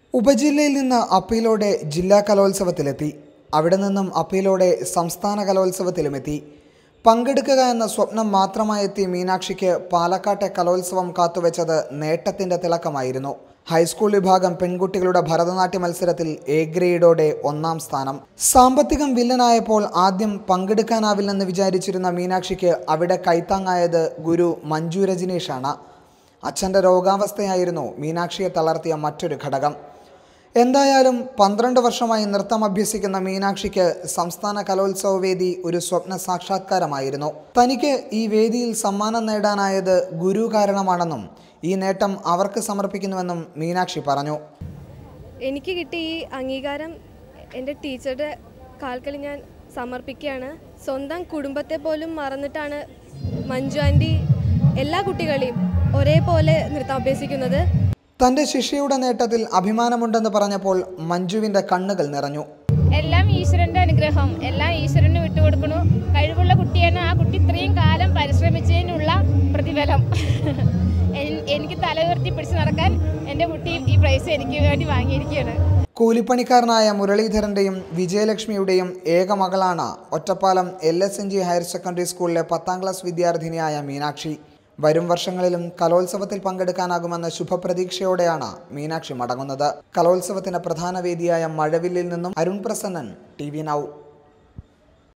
ഉപജില്ലയിൽ നിന്ന് അപ്പീലോടെ ജില്ലാ കലോത്സവത്തിലെത്തി അവിടെ നിന്നും അപ്പീലോടെ സംസ്ഥാന കലോത്സവത്തിലുമെത്തി പങ്കെടുക്കുക എന്ന സ്വപ്നം മാത്രമായി എത്തിയ മീനാക്ഷിക്ക് പാലക്കാട്ടെ കലോത്സവം കാത്തുവെച്ചത് നേട്ടത്തിന്റെ തിളക്കമായിരുന്നു ഹൈസ്കൂൾ വിഭാഗം പെൺകുട്ടികളുടെ ഭരതനാട്യ മത്സരത്തിൽ എ ഗ്രേഡോടെ ഒന്നാം സ്ഥാനം സാമ്പത്തികം വില്ലനായപ്പോൾ ആദ്യം പങ്കെടുക്കാനാവില്ലെന്ന് വിചാരിച്ചിരുന്ന മീനാക്ഷിക്ക് അവിടെ കൈത്താങ്ങായത് ഗുരു മഞ്ജു രജനീഷാണ് അച്ഛൻ്റെ രോഗാവസ്ഥയായിരുന്നു മീനാക്ഷിയെ തളർത്തിയ മറ്റൊരു ഘടകം എന്തായാലും പന്ത്രണ്ട് വർഷമായി നൃത്തം അഭ്യസിക്കുന്ന മീനാക്ഷിക്ക് സംസ്ഥാന കലോത്സവ വേദി ഒരു സ്വപ്ന സാക്ഷാത്കാരമായിരുന്നു തനിക്ക് ഈ വേദിയിൽ സമ്മാനം നേടാനായത് ഗുരു കാരണമാണെന്നും ഈ നേട്ടം അവർക്ക് സമർപ്പിക്കുന്നുവെന്നും മീനാക്ഷി പറഞ്ഞു എനിക്ക് കിട്ടിയ ഈ അംഗീകാരം എൻ്റെ ടീച്ചറുടെ കാൽക്കൽ ഞാൻ സമർപ്പിക്കുകയാണ് സ്വന്തം കുടുംബത്തെ പോലും മറന്നിട്ടാണ് മഞ്ജു ആൻറ്റി എല്ലാ കുട്ടികളെയും ഒരേപോലെ നൃത്തം അഭ്യസിക്കുന്നത് തൻ്റെ ശിഷ്യയുടെ നേട്ടത്തിൽ അഭിമാനമുണ്ടെന്ന് പറഞ്ഞപ്പോൾ മഞ്ജുവിൻ്റെ കണ്ണുകൾ നിറഞ്ഞു എല്ലാം ഈശ്വരന്റെ അനുഗ്രഹം എല്ലാം ഈശ്വരന് വിട്ടുകൊടുക്കണു കഴിവുള്ള കുട്ടിയാണ് ആ കുട്ടി ഇത്രയും കാലം പരിശ്രമിച്ചതിനുള്ള പ്രതിഫലം എൻ- എനിക്ക് തല ഉയർത്തി പിടിച്ച് നടക്കാൻ എൻ്റെ കുട്ടി ഈ പ്രൈസ് എനിക്ക് വേണ്ടി വാങ്ങിയിരിക്കുകയാണ് കൂലിപ്പണിക്കാരനായ മുരളീധരൻ്റെയും വിജയലക്ഷ്മിയുടെയും ഏക മകളാണ് Ottapalam L S N G higher secondary സ്കൂളിലെ പത്താം ക്ലാസ് വിദ്യാർത്ഥിനിയായ മീനാക്ഷി വരും വർഷങ്ങളിലും കലോത്സവത്തിൽ പങ്കെടുക്കാനാകുമെന്ന ശുഭപ്രതീക്ഷയോടെയാണ് മീനാക്ഷി മടങ്ങുന്നത് കലോത്സവത്തിന്റെ പ്രധാന വേദിയായ മഴവില്ലിൽ നിന്നും Arun Prasannan T V now